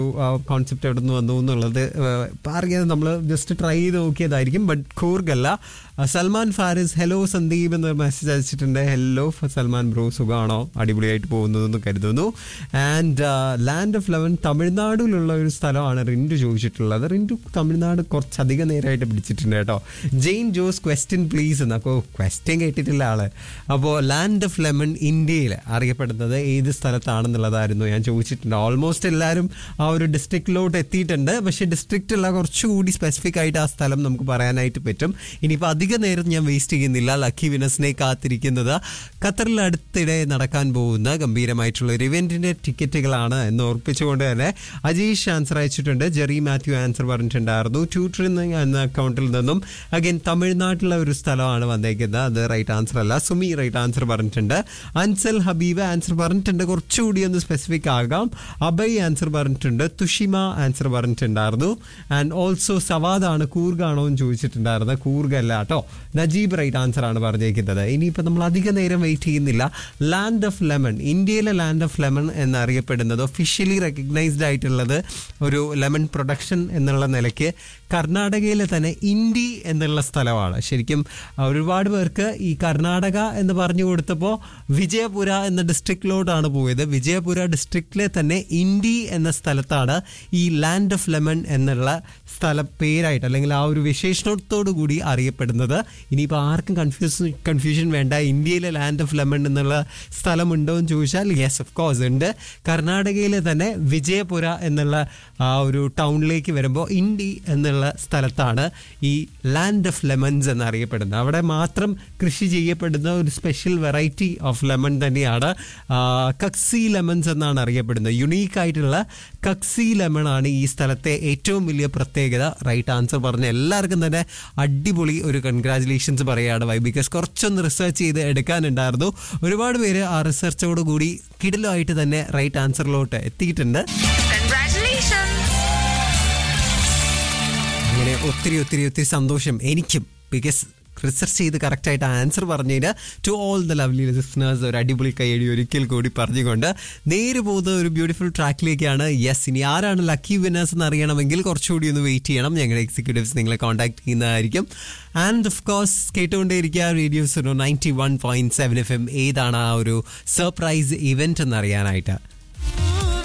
Concept എവിടെ നിന്ന് വന്നു എന്നുള്ളത് അറിയാതെ നമ്മൾ ജസ്റ്റ് ട്രൈ ചെയ്ത് നോക്കിയതായിരിക്കും ബട്ട് കൂർഗല്ല ആ, സൽമാൻ ഫാരിസ് ഹലോ സന്ദീപ് എന്ന മെസ്സേജ് അയച്ചിട്ടുണ്ട് ഹലോ സൽമാൻ ബ്രോ സുഖമാണോ അടിപൊളിയായിട്ട് പോകുന്നു എന്ന് കരുതുന്നു ആൻഡ് ലാൻഡ് ഓഫ് ലെവൻ തമിഴ്നാടിലുള്ള ഒരു സ്ഥലമാണ് റിൻഡു ചോദിച്ചിട്ടുള്ളത് റിൻഡു തമിഴ്നാട് കുറച്ചധികം നേരമായിട്ട് പിടിച്ചിട്ടുണ്ട് കേട്ടോ ജെയിൻ ജോസ് ക്വസ്റ്റ്യൻ പ്ലീസ് എന്ന് അപ്പോൾ ക്വസ്റ്റ്യൻ കേട്ടിട്ടില്ല ആള് അപ്പോൾ ലാൻഡ് ഓഫ് ലെമൺ ഇന്ത്യയിൽ അറിയപ്പെടുന്നത് ഏത് സ്ഥലത്താണെന്നുള്ളതായിരുന്നു ഞാൻ ചോദിച്ചിട്ടുണ്ട് ഓൾമോസ്റ്റ് എല്ലാവരും ആ ഒരു ഡിസ്ട്രിക്റ്റിലോട്ട് എത്തിയിട്ടുണ്ട് പക്ഷേ ഡിസ്ട്രിക്റ്റ് അല്ല കുറച്ചുകൂടി സ്പെസിഫിക് ആയിട്ട് ആ സ്ഥലം നമുക്ക് പറയാനായിട്ട് പറ്റും ഇനിയിപ്പോൾ അധിക നേരം ഞാൻ വേസ്റ്റ് ചെയ്യുന്നില്ല ലക്കി വിനസിനെ കാത്തിരിക്കുന്നത് ഖത്തറിൽ അടുത്തിടെ നടക്കാൻ പോകുന്ന ഗംഭീരമായിട്ടുള്ള ഒരു ഇവന്റിന്റെ ടിക്കറ്റുകളാണ് എന്ന് ഓർപ്പിച്ചുകൊണ്ട് തന്നെ അജീഷ് ആൻസർ അയച്ചിട്ടുണ്ട് ജെറി മാത്യു ആൻസർ പറഞ്ഞിട്ടുണ്ടായിരുന്നു ട്യൂട്ടർ എന്ന അക്കൗണ്ടിൽ നിന്നും അഗൈൻ തമിഴ്നാട്ടിലെ ഒരു സ്ഥലമാണ് വന്നേക്കുന്നത് അത് റൈറ്റ് ആൻസർ അല്ല സുമി റൈറ്റ് ആൻസർ പറഞ്ഞിട്ടുണ്ട് അൻസൽ ഹബീബ് ആൻസർ പറഞ്ഞിട്ടുണ്ട് കുറച്ചുകൂടി ഒന്ന് സ്പെസിഫിക് ആകാം അഭയ് ആൻസർ പറഞ്ഞിട്ടുണ്ട് തുഷിമ ആൻസർ പറഞ്ഞിട്ടുണ്ടായിരുന്നു ആൻഡ് ഓൾസോ സവാദാണ് കൂർഗാണോ എന്ന് ചോദിച്ചിട്ടുണ്ടായിരുന്നത് കൂർഗ് അല്ല കേട്ടോ നജീബ് റൈറ്റ് ആൻസർ ആണ് പറഞ്ഞേക്കുന്നത് ഇനിയിപ്പോൾ നമ്മൾ അധിക നേരം വെയിറ്റ് ചെയ്യുന്നില്ല ലാൻഡ് ഓഫ് ലെമൺ ഇന്ത്യയിലെ ലാൻഡ് ഓഫ് ലെമൺ എന്നറിയപ്പെടുന്നത് ഒഫീഷ്യലി റെക്കഗ്നൈസ്ഡ് ആയിട്ടുള്ളത് ഒരു ലെമൺ പ്രൊഡക്ഷൻ എന്നുള്ള നിലയ്ക്ക് കർണാടകയിലെ തന്നെ ഇൻഡി എന്നുള്ള സ്ഥലമാണ് ശരിക്കും ഒരുപാട് പേർക്ക് ഈ കർണാടക എന്ന് പറഞ്ഞു കൊടുത്തപ്പോൾ വിജയപുര എന്ന ഡിസ്ട്രിക്റ്റിലോട്ടാണ് പോയത് വിജയപുര ഡിസ്ട്രിക്റ്റിലെ തന്നെ ഇൻഡി എന്ന സ്ഥലത്താണ് ഈ ലാൻഡ് ഓഫ് ലെമൺ എന്നുള്ള സ്ഥല പേരായിട്ട് അല്ലെങ്കിൽ ആ ഒരു വിശേഷണത്തോടു കൂടി അറിയപ്പെടുന്നത് ഇനിയിപ്പോൾ ആർക്കും കൺഫ്യൂസ് കൺഫ്യൂഷൻ വേണ്ട ഇന്ത്യയിലെ ലാൻഡ് ഓഫ് ലെമൺ എന്നുള്ള സ്ഥലമുണ്ടോ എന്ന് ചോദിച്ചാൽ യെസ് ഓഫ് കോഴ്സ് ഉണ്ട് കർണാടകയിലെ തന്നെ വിജയപുര എന്നുള്ള ആ ഒരു ടൗണിലേക്ക് വരുമ്പോൾ ഇൻഡി എന്നുള്ള സ്ഥലത്താണ് ഈ ലാൻഡ് ഓഫ് ലെമൺസ് എന്നറിയപ്പെടുന്നത് അവിടെ മാത്രം കൃഷി ചെയ്യപ്പെടുന്ന ഒരു സ്പെഷ്യൽ വെറൈറ്റി ഓഫ് ലെമൺ തന്നെയാണ് ആ, കക്സി ലെമൺസ് എന്നാണ് അറിയപ്പെടുന്നത് യുണീക്ക് ആയിട്ടുള്ള കക്സി ലെമൺ ആണ് ഈ സ്ഥലത്തെ ഏറ്റവും വലിയ പ്രത്യേകത റൈറ്റ് ആൻസർ പറഞ്ഞ എല്ലാവർക്കും തന്നെ അടിപൊളി ഒരു കൺഗ്രാചുലേഷൻസ് പറയുകയാണ് വൈ ബിക്കോസ് കുറച്ചൊന്ന് റിസർച്ച് ചെയ്ത് എടുക്കാനുണ്ടായിരുന്നു ഒരുപാട് പേര് ആ റിസർച്ചോട് കൂടി കിടിലമായിട്ട് തന്നെ റൈറ്റ് ആൻസറിലോട്ട് എത്തിയിട്ടുണ്ട് Congratulations! അങ്ങനെ ഒത്തിരി ഒത്തിരി ഒത്തിരി സന്തോഷം എനിക്കും ബിക്കോസ് റിസർച്ച് ചെയ്ത് കറക്റ്റായിട്ട് ആൻസർ പറഞ്ഞതിന് to all the lovely listeners ഒരു അടിപൊളി കൈയടി ഒരിക്കൽ കൂടി പറഞ്ഞുകൊണ്ട് നേരെ പോകുന്ന ഒരു ബ്യൂട്ടിഫുൾ ട്രാക്കിലേക്കാണ് യെസ് ഇനി ആരാണ് ലക്കി വിന്നേഴ്സ് എന്ന് അറിയണമെങ്കിൽ കുറച്ചുകൂടി ഒന്ന് വെയിറ്റ് ചെയ്യണം ഞങ്ങളുടെ എക്സിക്യൂട്ടീവ്സ് നിങ്ങളെ കോൺടാക്ട് ചെയ്യുന്നതായിരിക്കും ആൻഡ് ഓഫ് കോഴ്സ് കേട്ടുകൊണ്ടേയിരിക്കുക റേഡിയോസ് ഒരു ninety one point seven F M ഏതാണ് ആ ഒരു സർപ്രൈസ് ഇവന്റ് എന്ന് അറിയാനായിട്ട്